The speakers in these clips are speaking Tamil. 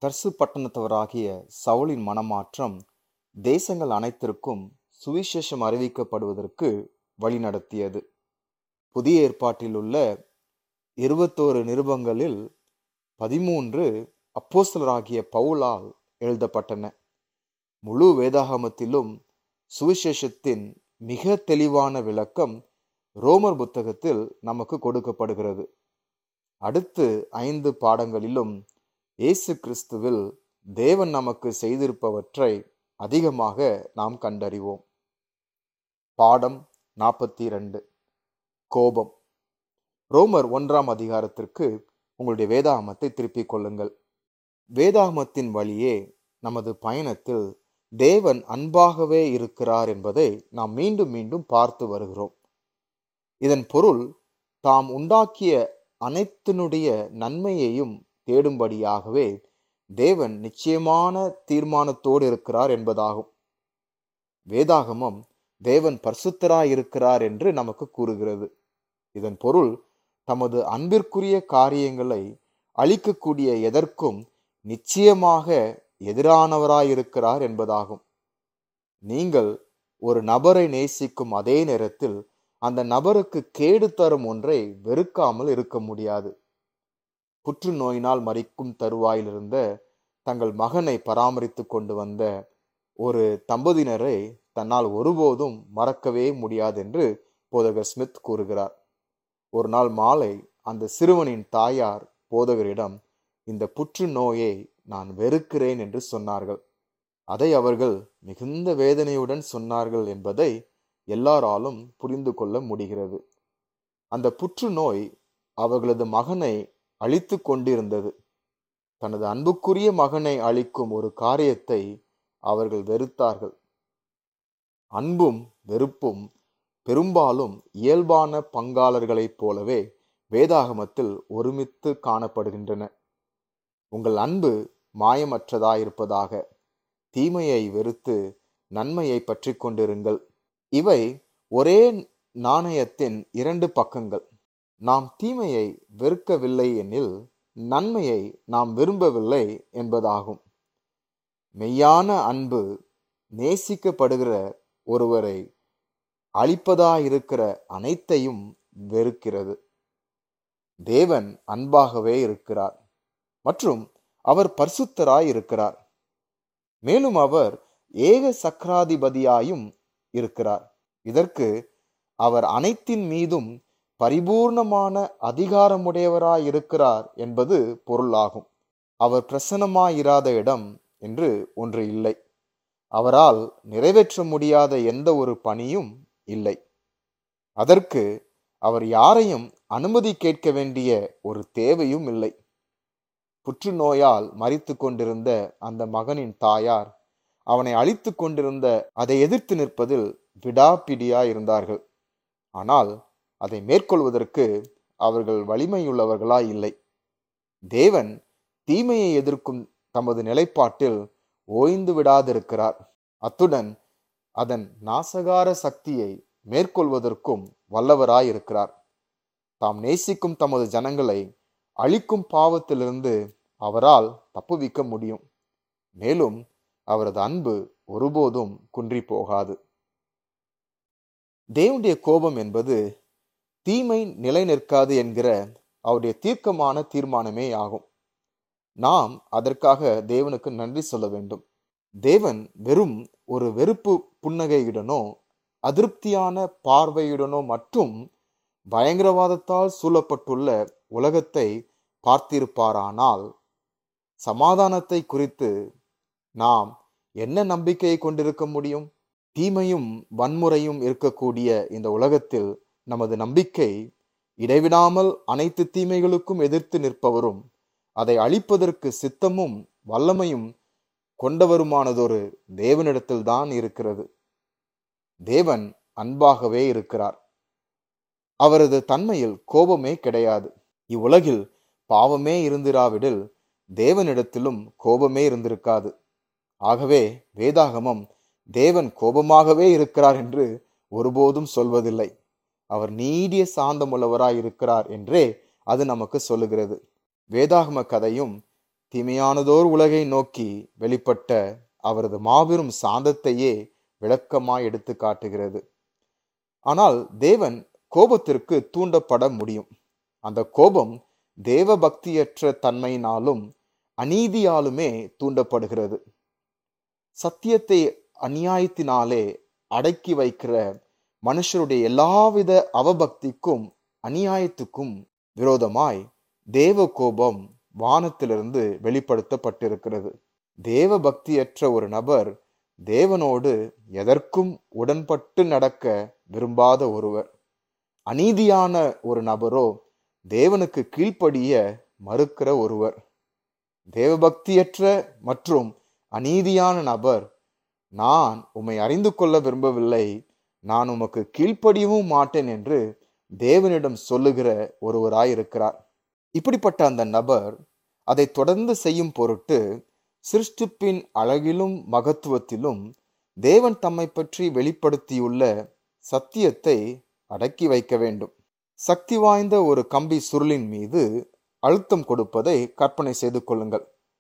தர்சு பட்டணத்தவராகிய சவுலின் மனமாற்றம் தேசங்கள் அனைத்திற்கும் சுவிசேஷம் அறிவிக்கப்படுவதற்கு வழிநடத்தியது புதிய ஏற்பாட்டில் உள்ள இருபத்தோரு நிருபங்களில் பதிமூன்று அப்போஸ்தலராகிய பவுலால் எழுதப்பட்டன முழு வேதாகமத்திலும் சுவிசேஷத்தின் மிக தெளிவான விளக்கம் ரோமர் புத்தகத்தில் நமக்கு கொடுக்கப்படுகிறது அடுத்து ஐந்து பாடங்களிலும் இயேசு கிறிஸ்துவில் தேவன் நமக்கு செய்திருப்பவற்றை அதிகமாக நாம் கண்டறிவோம் பாடம் நாற்பத்தி இரண்டு கோபம் ரோமர் ஒன்றாம் அதிகாரத்திற்கு உங்களுடைய வேதாகமத்தை திருப்பிக் கொள்ளுங்கள் வேதாகமத்தின் வழியே நமது பயணத்தில் தேவன் அன்பாகவே இருக்கிறார் என்பதை நாம் மீண்டும் மீண்டும் பார்த்து வருகிறோம் இதன் பொருள் தாம் உண்டாக்கிய அனைத்தினுடைய நன்மையையும் தேடும்படியாகவே தேவன் நிச்சயமான தீர்மானத்தோடு இருக்கிறார் என்பதாகும் வேதாகமம் தேவன் பரிசுத்தராய் இருக்கிறார் என்று நமக்கு கூறுகிறது இதன் பொருள் தமது அன்பிற்குரிய காரியங்களை அளிக்கக்கூடிய எதற்கும் நிச்சயமாக எதிரானவராயிருக்கிறார் என்பதாகும் நீங்கள் ஒரு நபரை நேசிக்கும் அதே நேரத்தில் அந்த நபருக்கு கேடு தரும் ஒன்றை வெறுக்காமல் இருக்க முடியாது புற்றுநோயினால் மறிக்கும் தருவாயில் இருந்த தங்கள் மகனை பராமரித்து கொண்டு வந்த ஒரு தம்பதியினரை தன்னால் ஒருபோதும் மறக்கவே முடியாது என்று போதகர் ஸ்மித் கூறுகிறார் ஒரு நாள் மாலை அந்த சிறுவனின் தாயார் போதகரிடம் இந்த புற்றுநோயை நான் வெறுக்கிறேன் என்று சொன்னார்கள் அதை அவர்கள் மிகுந்த வேதனையுடன் சொன்னார்கள் என்பதை எல்லாராலும் புரிந்து கொள்ள முடிகிறது அந்த புற்றுநோய் அவர்களது மகனை அழித்து கொண்டிருந்தது தனது அன்புக்குரிய மகனை அழிக்கும் ஒரு காரியத்தை அவர்கள் வெறுத்தார்கள் அன்பும் வெறுப்பும் பெரும்பாலும் இயல்பான பங்காளர்களைப் போலவே வேதாகமத்தில் ஒருமித்து காணப்படுகின்றன உங்கள் அன்பு மாயமற்றதாயிருப்பதாக தீமையை வெறுத்து நன்மையை பற்றி கொண்டிருங்கள் இவை ஒரே நாணயத்தின் இரண்டு பக்கங்கள் நாம் தீமையை வெறுக்கவில்லை எனில் நன்மையை நாம் விரும்பவில்லை என்பதாகும் மெய்யான அன்பு நேசிக்கப்படுகிற ஒருவரை அழிப்பதாயிருக்கிற அனைத்தையும் வெறுக்கிறது தேவன் அன்பாகவே இருக்கிறார் மற்றும் அவர் பரிசுத்தராய் இருக்கிறார் மேலும் அவர் ஏக சக்கராதிபதியாயும் இருக்கிறார் இதற்கு அவர் அனைத்தின் மீதும் பரிபூர்ணமான அதிகாரமுடையவராய் இருக்கிறார் என்பது பொருளாகும் அவர் பிரசன்னமாயிராத இடம் என்று ஒன்று இல்லை அவரால் நிறைவேற்ற முடியாத எந்த ஒரு பணியும் இல்லை அதற்கு அவர் யாரையும் அனுமதி கேட்க வேண்டிய ஒரு தேவையும் இல்லை புற்றுநோயால் மறித்து கொண்டிருந்த அந்த மகனின் தாயார் அவனை அழித்து கொண்டிருந்த அதை எதிர்த்து நிற்பதில் விடாப்பிடியா இருந்தார்கள் ஆனால் அதை மேற்கொள்வதற்கு அவர்கள் வலிமையுள்ளவர்களாய் இல்லை தேவன் தீமையை எதிர்க்கும் தமது நிலைப்பாட்டில் ஓய்ந்து விடாதிருக்கிறார் அத்துடன் அதன் நாசகார சக்தியை மேற்கொள்வதற்கும் வல்லவராயிருக்கிறார் தாம் நேசிக்கும் தமது ஜனங்களை அழிக்கும் பாவத்திலிருந்து அவரால் தப்புவிக்க முடியும் மேலும் அவரது அன்பு ஒருபோதும் குன்றி போகாது தேவனுடைய கோபம் என்பது தீமை நிலை நிற்காது என்கிற அவருடைய தீர்க்கமான தீர்மானமே ஆகும் நாம் அதற்காக தேவனுக்கு நன்றி சொல்ல வேண்டும் தேவன் வெறும் ஒரு வெறுப்பு புன்னகையுடனோ அதிருப்தியான பார்வையுடனோ மற்றும் பயங்கரவாதத்தால் சூழப்பட்டுள்ள உலகத்தை பார்த்திருப்பாரானால் சமாதானத்தை குறித்து நாம் என்ன நம்பிக்கையை கொண்டிருக்க முடியும் தீமையும் வன்முறையும் இருக்கக்கூடிய இந்த உலகத்தில் நமது நம்பிக்கை இடைவிடாமல் அனைத்து தீமைகளுக்கும் எதிர்த்து நிற்பவரும் அதை அழிப்பதற்கு சித்தமும் வல்லமையும் கொண்டவருமானதொரு தேவனிடத்தில்தான் இருக்கிறது தேவன் அன்பாகவே இருக்கிறார் அவரது தன்மையில் கோபமே கிடையாது இவ்வுலகில் பாவமே இருந்திராவிடில் தேவனிடத்திலும் கோபமே இருந்திருக்காது ஆகவே வேதாகமம் தேவன் கோபமாகவே இருக்கிறார் என்று ஒருபோதும் சொல்வதில்லை அவர் நீடிய சாந்தமுள்ளவராய் இருக்கிறார் என்றே அது நமக்கு சொல்லுகிறது வேதாகம கதையும் தீமையானதோர் உலகை நோக்கி வெளிப்பட்ட அவரது மாபெரும் சாந்தத்தையே விளக்கமாய் எடுத்து காட்டுகிறது ஆனால் தேவன் கோபத்திற்கு தூண்டப்பட முடியும் அந்த கோபம் தேவ பக்தியற்ற தன்மையினாலும் அநீதியாலுமே தூண்டப்படுகிறது சத்தியத்தை அநியாயத்தினாலே அடக்கி வைக்கிற மனுஷருடைய எல்லாவித அவபக்திக்கும் அநியாயத்துக்கும் விரோதமாய் தேவ கோபம் வானத்திலிருந்து வெளிப்படுத்தப்பட்டிருக்கிறது தேவ பக்தியற்ற ஒரு நபர் தேவனோடு எதற்கும் உடன்பட்டு நடக்க விரும்பாத ஒருவர் அநீதியான ஒரு நபரோ தேவனுக்கு கீழ்ப்படிய மறுக்கிற ஒருவர் தேவபக்தியற்ற மற்றும் அநீதியான நபர் நான் உம்மை அறிந்து கொள்ள விரும்பவில்லை நான் உமக்கு கீழ்ப்படியவும் மாட்டேன் என்று தேவனிடம் சொல்லுகிற ஒருவராயிருக்கிறார் இப்படிப்பட்ட அந்த நபர் அதை தொடர்ந்து செய்யும் பொருட்டு சிருஷ்டிப்பின் அழகிலும் மகத்துவத்திலும் தேவன் தம்மை பற்றி வெளிப்படுத்தியுள்ள சத்தியத்தை அடக்கி வைக்க வேண்டும் சக்தி வாய்ந்த ஒரு கம்பி சுருளின் மீது அழுத்தம் கொடுப்பதை கற்பனை செய்து கொள்ளுங்கள்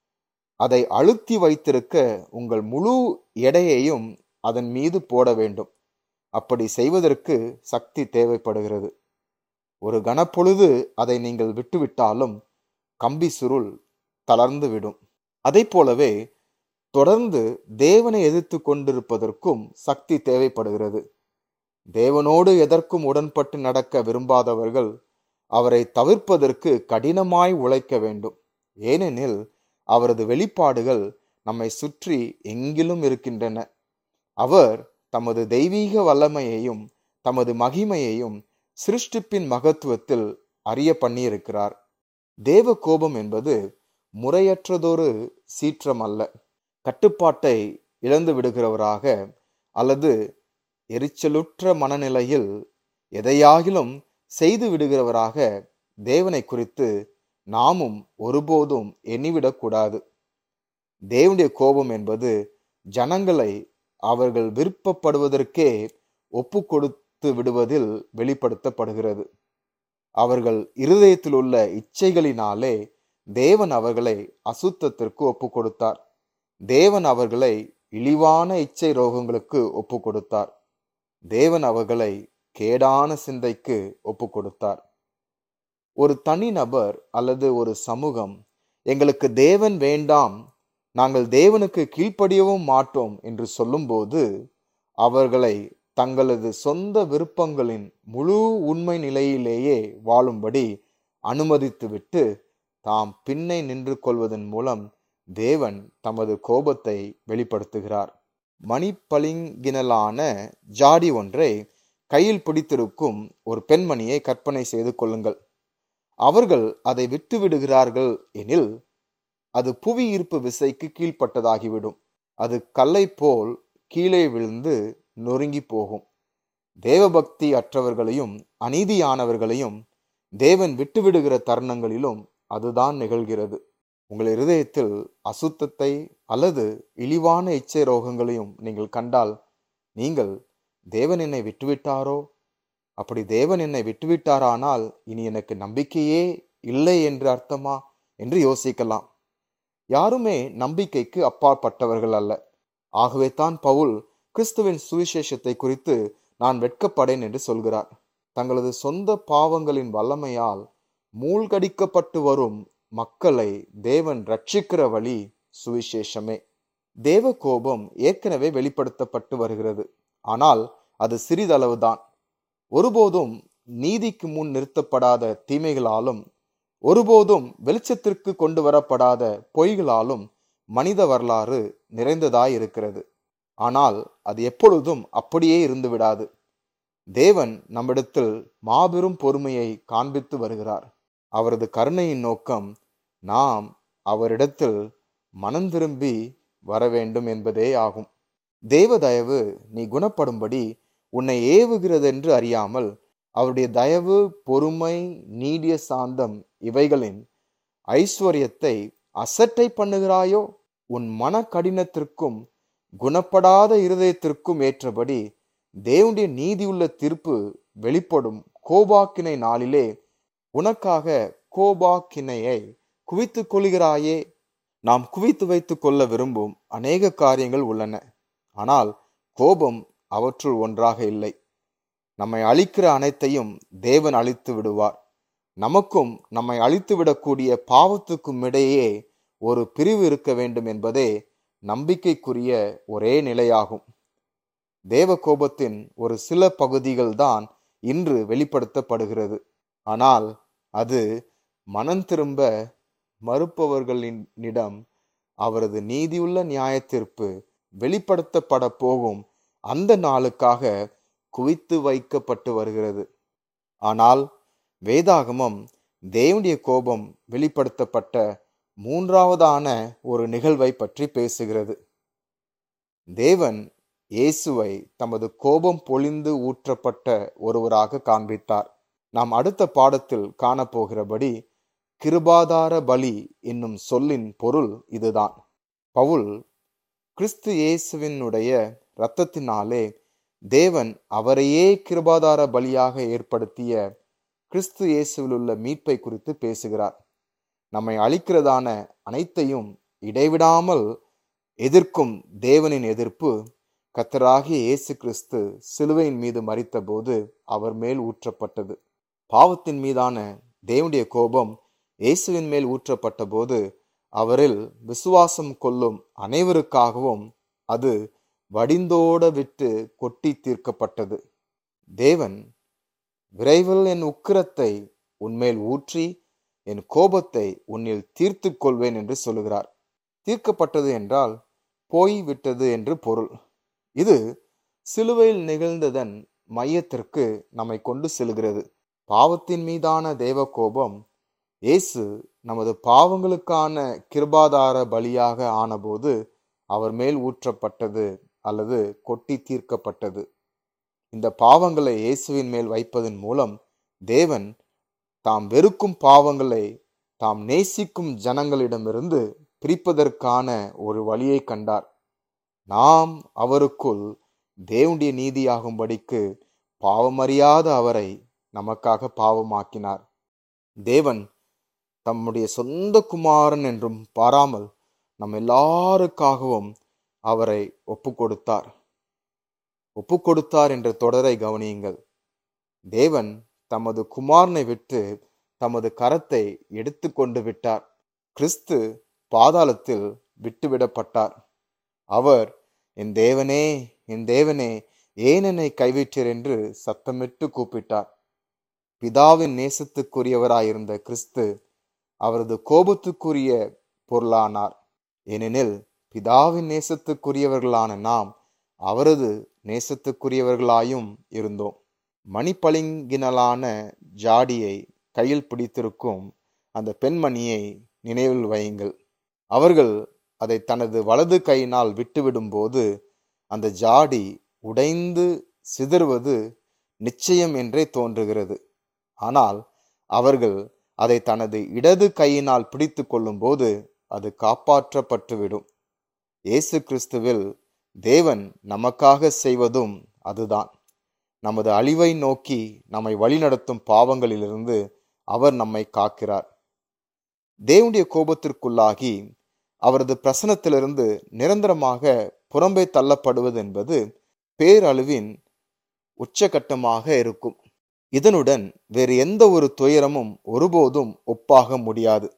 அதை அழுத்தி வைத்திருக்க உங்கள் முழு எடையையும் அதன் மீது போட வேண்டும் அப்படி செய்வதற்கு சக்தி தேவைப்படுகிறது ஒரு கனப்பொழுது அதை நீங்கள் விட்டுவிட்டாலும் கம்பி சுருள் தளர்ந்து விடும் அதை போலவே தொடர்ந்து தேவனை எதிர்த்து கொண்டிருப்பதற்கும் சக்தி தேவைப்படுகிறது தேவனோடு எதற்கும் உடன்பட்டு நடக்க விரும்பாதவர்கள் அவரை தவிர்ப்பதற்கு கடினமாய் உழைக்க வேண்டும் ஏனெனில் அவரது வெளிப்பாடுகள் நம்மை சுற்றி எங்கிலும் இருக்கின்றன அவர் தமது தெய்வீக வல்லமையையும் தமது மகிமையையும் சிருஷ்டிப்பின் மகத்துவத்தில் அறிய பண்ணியிருக்கிறார் தேவ கோபம் என்பது முறையற்றதொரு சீற்றம் அல்ல கட்டுப்பாட்டை இழந்து விடுகிறவராக அல்லது எரிச்சலுற்ற மனநிலையில் எதையாகிலும் செய்து விடுகிறவராக தேவனை குறித்து நாமும் ஒருபோதும் எண்ணிவிடக்கூடாது தேவனுடைய கோபம் என்பது ஜனங்களை அவர்கள் விருப்பப்படுவதற்கே ஒப்பு கொடுத்து விடுவதில் வெளிப்படுத்தப்படுகிறது அவர்கள் இருதயத்தில் உள்ள இச்சைகளினாலே தேவன் அவர்களை அசுத்தத்திற்கு ஒப்பு கொடுத்தார் தேவன் அவர்களை இழிவான இச்சை ரோகங்களுக்கு ஒப்பு கொடுத்தார் தேவன் அவர்களை கேடான சிந்தைக்கு ஒப்பு கொடுத்தார் ஒரு தனி நபர் அல்லது ஒரு சமூகம் எங்களுக்கு தேவன் வேண்டாம் நாங்கள் தேவனுக்கு கீழ்ப்படியவும் மாட்டோம் என்று சொல்லும்போது அவர்களை தங்களது சொந்த விருப்பங்களின் முழு உண்மை நிலையிலேயே வாழும்படி அனுமதித்துவிட்டு தாம் பின்னை நின்று கொள்வதன் மூலம் தேவன் தமது கோபத்தை வெளிப்படுத்துகிறார் மணிப்பளிங்கினலான ஜாடி ஒன்றை கையில் பிடித்திருக்கும் ஒரு பெண்மணியை கற்பனை செய்து கொள்ளுங்கள் அவர்கள் அதை விட்டு விடுகிறார்கள் எனில் அது புவி ஈர்ப்பு விசைக்கு கீழ்ப்பட்டதாகிவிடும் அது கல்லை போல் கீழே விழுந்து நொறுங்கி போகும் தேவபக்தி அற்றவர்களையும் அநீதியானவர்களையும் தேவன் விட்டுவிடுகிற தருணங்களிலும் அதுதான் நிகழ்கிறது உங்கள் இருதயத்தில் அசுத்தத்தை அல்லது இழிவான இச்சை ரோகங்களையும் நீங்கள் கண்டால் நீங்கள் தேவன் என்னை விட்டுவிட்டாரோ அப்படி தேவன் என்னை விட்டுவிட்டாரானால் இனி எனக்கு நம்பிக்கையே இல்லை என்று அர்த்தமா என்று யோசிக்கலாம் யாருமே நம்பிக்கைக்கு அப்பாற்பட்டவர்கள் அல்ல ஆகவே தான் பவுல் கிறிஸ்துவின் சுவிசேஷத்தை குறித்து நான் வெட்கப்படேன் என்று சொல்கிறார் தங்களது சொந்த பாவங்களின் வல்லமையால் மூழ்கடிக்கப்பட்டு வரும் மக்களை தேவன் ரட்சிக்கிற வழி சுவிசேஷமே தேவ கோபம் ஏற்கனவே வெளிப்படுத்தப்பட்டு வருகிறது ஆனால் அது சிறிதளவுதான் ஒருபோதும் நீதிக்கு முன் நிறுத்தப்படாத தீமைகளாலும் ஒருபோதும் வெளிச்சத்திற்கு கொண்டு வரப்படாத பொய்களாலும் மனித வரலாறு நிறைந்ததாய் இருக்கிறது ஆனால் அது எப்பொழுதும் அப்படியே இருந்து விடாது தேவன் நம்மிடத்தில் மாபெரும் பொறுமையை காண்பித்து வருகிறார் அவரது கருணையின் நோக்கம் நாம் அவரிடத்தில் மனம் திரும்பி வர வேண்டும் என்பதே ஆகும் தேவ தயவு நீ குணப்படும்படி உன்னை ஏவுகிறதென்று அறியாமல் அவருடைய தயவு பொறுமை நீடிய சாந்தம் இவைகளின் ஐஸ்வர்யத்தை அசட்டை பண்ணுகிறாயோ உன் மன கடினத்திற்கும் குணப்படாத இருதயத்திற்கும் ஏற்றபடி தேவனுடைய நீதியுள்ள தீர்ப்பு வெளிப்படும் கோபாக்கினை நாளிலே உனக்காக கோபாக்கினையை குவித்துக் கொள்கிறாயே நாம் குவித்து வைத்துக் கொள்ள விரும்பும் அநேக காரியங்கள் உள்ளன ஆனால் கோபம் அவற்றுள் ஒன்றாக இல்லை நம்மை அழிக்கிற அனைத்தையும் தேவன் அழித்து விடுவார் நமக்கும் நம்மை அழித்து விடக்கூடிய பாவத்துக்கும் இடையே ஒரு பிரிவு இருக்க வேண்டும் என்பதே நம்பிக்கைக்குரிய ஒரே நிலையாகும் தேவ கோபத்தின் ஒரு சில பகுதிகள் தான் இன்று வெளிப்படுத்தப்படுகிறது ஆனால் அது மனம் திரும்ப மறுப்பவர்களினிடம் அவரது நீதியுள்ள நியாயத்தீர்ப்பு வெளிப்படுத்தப்பட போகும் அந்த நாளுக்காக குவித்து வைக்கப்பட்டு வருகிறது ஆனால் வேதாகமம் தேவனுடைய கோபம் வெளிப்படுத்தப்பட்ட மூன்றாவதான ஒரு நிகழ்வை பற்றி பேசுகிறது தேவன் இயேசுவை தமது கோபம் பொழிந்து ஊற்றப்பட்ட ஒருவராக காண்பித்தார் நாம் அடுத்த பாடத்தில் காணப்போகிறபடி கிருபாதார பலி என்னும் சொல்லின் பொருள் இதுதான் பவுல் கிறிஸ்து இயேசுவினுடைய இரத்தத்தினாலே தேவன் அவரையே கிருபாதார பலியாக ஏற்படுத்திய கிறிஸ்து இயேசுவில் உள்ள மீட்பை குறித்து பேசுகிறார் நம்மை அழிக்கிறதான அனைத்தையும் இடைவிடாமல் எதிர்க்கும் தேவனின் எதிர்ப்பு கத்தராகிய இயேசு கிறிஸ்து சிலுவையின் மீது மறித்தபோது அவர் மேல் ஊற்றப்பட்டது பாவத்தின் மீதான தேவனுடைய கோபம் இயேசுவின் மேல் ஊற்றப்பட்ட போது அவரில் விசுவாசம் கொள்ளும் அனைவருக்காகவும் அது வடிந்தோட விட்டு கொட்டி தீர்க்கப்பட்டது தேவன் விரைவில் என் உக்கிரத்தை உன்மேல் ஊற்றி என் கோபத்தை உன்னில் தீர்த்து கொள்வேன் என்று சொல்லுகிறார் தீர்க்கப்பட்டது என்றால் போய் விட்டது என்று பொருள் இது சிலுவையில் நிகழ்ந்ததன் மையத்திற்கு நம்மை கொண்டு செல்கிறது பாவத்தின் மீதான தேவ கோபம் இயேசு நமது பாவங்களுக்கான கிருபாதார பலியாக ஆனபோது அவர் மேல் ஊற்றப்பட்டது அல்லது கொட்டி தீர்க்கப்பட்டது இந்த பாவங்களை இயேசுவின் மேல் வைப்பதன் மூலம் தேவன் தாம் வெறுக்கும் பாவங்களை தாம் நேசிக்கும் ஜனங்களிடமிருந்து பிரிப்பதற்கான ஒரு வழியை கண்டார் நாம் அவருக்குள் தேவனுடைய நீதியாகும்படிக்கு பாவமறியாத அவரை நமக்காக பாவமாக்கினார் தேவன் தம்முடைய சொந்த குமாரன் என்றும் பாராமல் நம் எல்லாருக்காகவும் அவரை ஒப்பு கொடுத்தார் ஒப்பு கொடுத்தார் என்ற தொடரை கவனியுங்கள் தேவன் தமது குமாரனை விட்டு தமது கரத்தை எடுத்து கொண்டு விட்டார் கிறிஸ்து பாதாளத்தில் விட்டுவிடப்பட்டார் அவர் என் தேவனே என் தேவனே ஏன் என்னை கைவிட்டீர் என்று சத்தமிட்டு கூப்பிட்டார் பிதாவின் நேசத்துக்குரியவராயிருந்த கிறிஸ்து அவரது கோபத்துக்குரிய பொருளானார் ஏனெனில் பிதாவின் நேசத்துக்குரியவர்களான நாம் அவரது நேசத்துக்குரியவர்களாயும் இருந்தோம் மணிப்பளிங்கினலான ஜாடியை கையில் பிடித்திருக்கும் அந்த பெண்மணியை நினைவில் வையுங்கள் அவர்கள் அதை தனது வலது கையினால் விட்டுவிடும்போது அந்த ஜாடி உடைந்து சிதறுவது நிச்சயம் என்றே தோன்றுகிறது ஆனால் அவர்கள் அதை தனது இடது கையினால் பிடித்து கொள்ளும்போது அது காப்பாற்றப்பட்டுவிடும் இயேசு கிறிஸ்துவில் தேவன் நமக்காக செய்வதும் அதுதான் நமது அழிவை நோக்கி நம்மை வழிநடத்தும் பாவங்களிலிருந்து அவர் நம்மை காக்கிறார் தேவனுடைய கோபத்திற்குள்ளாகி அவரது பிரசனத்திலிருந்து நிரந்தரமாக புறம்பே தள்ளப்படுவது என்பது பேரழிவின் உச்சகட்டமாக இருக்கும் இதனுடன் வேறு எந்த ஒரு துயரமும் ஒருபோதும் ஒப்பாக முடியாது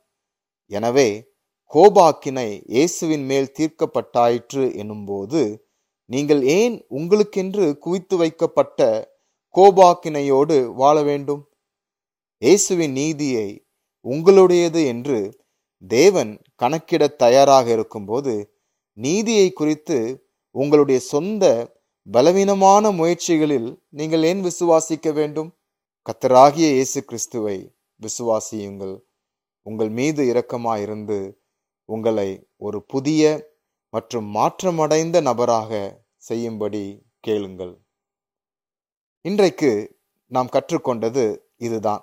எனவே கோபாக்கினை இயேசுவின் மேல் தீர்க்கப்பட்டாயிற்று எனும்போது நீங்கள் ஏன் உங்களுக்கென்று குவித்து வைக்கப்பட்ட கோபாக்கினையோடு வாழ வேண்டும் இயேசுவின் நீதியை உங்களுடையது என்று தேவன் கணக்கிட தயாராக இருக்கும்போது நீதியை குறித்து உங்களுடைய சொந்த பலவீனமான முயற்சிகளில் நீங்கள் ஏன் விசுவாசிக்க வேண்டும் கத்தராகிய இயேசு கிறிஸ்துவை விசுவாசியுங்கள் உங்கள் மீது இரக்கமாயிருந்து உங்களை ஒரு புதிய மற்றும் மாற்றமடைந்த நபராக செய்யும்படி கேளுங்கள் இன்றைக்கு நாம் கற்றுக்கொண்டது இதுதான்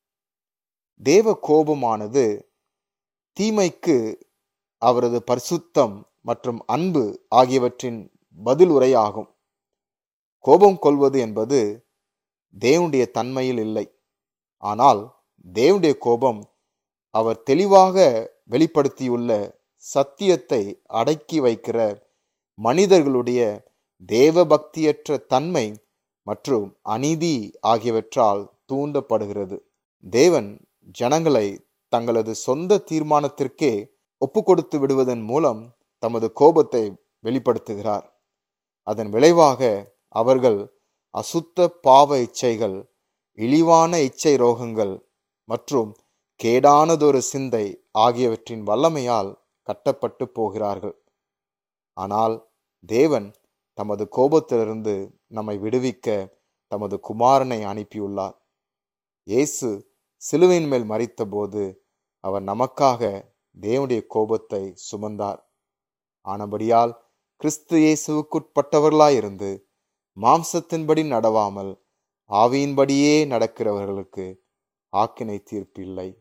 தேவ கோபமானது தீமைக்கு அவரது பரிசுத்தம் மற்றும் அன்பு ஆகியவற்றின் பதில் உரையாகும் கோபம் கொள்வது என்பது தேவனுடைய தன்மையில் இல்லை ஆனால் தேவனுடைய கோபம் அவர் தெளிவாக வெளிப்படுத்தியுள்ள சத்தியத்தை அடக்கி வைக்கிற மனிதர்களுடைய தேவபக்தியற்ற தன்மை மற்றும் அநீதி ஆகியவற்றால் தூண்டப்படுகிறது தேவன் ஜனங்களை தங்களது சொந்த தீர்மானத்திற்கே ஒப்புக்கொடுத்து விடுவதன் மூலம் தமது கோபத்தை வெளிப்படுத்துகிறார் அதன் விளைவாக அவர்கள் அசுத்த பாவ இச்சைகள் இழிவான இச்சை ரோகங்கள் மற்றும் கேடானதொரு சிந்தை ஆகியவற்றின் வல்லமையால் கட்டப்பட்டு போகிறார்கள் ஆனால் தேவன் தமது கோபத்திலிருந்து நம்மை விடுவிக்க தமது குமாரனை அனுப்பியுள்ளார் இயேசு சிலுவையின் மேல் மறித்தபோது அவர் நமக்காக தேவனுடைய கோபத்தை சுமந்தார் ஆனபடியால் கிறிஸ்து இயேசுவுக்குட்பட்டவர்களாயிருந்து மாம்சத்தின்படி நடவாமல் ஆவியின்படியே நடக்கிறவர்களுக்கு ஆக்கினை தீர்ப்பு இல்லை